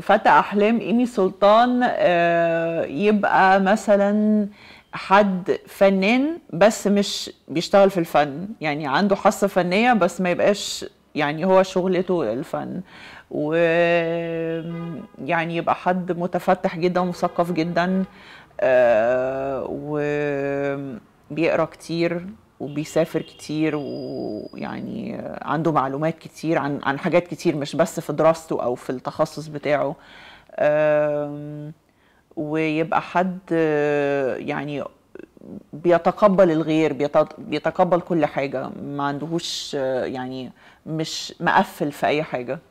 فتى احلام ايمي سلطان آه، يبقى مثلا حد فنان بس مش بيشتغل في الفن يعني عنده حاسه فنيه بس ما يبقاش يعني هو شغلته الفن و يعني يبقى حد متفتح جدا ومثقف جدا آه، وبيقرا كتير وبيسافر كتير ويعني عنده معلومات كتير عن عن حاجات كتير مش بس في دراسته او في التخصص بتاعه آم، ويبقى حد آه، يعني بيتقبل الغير بيت- بيتقبل كل حاجة ما عندهوش آه، يعني مش مقفل في أي حاجة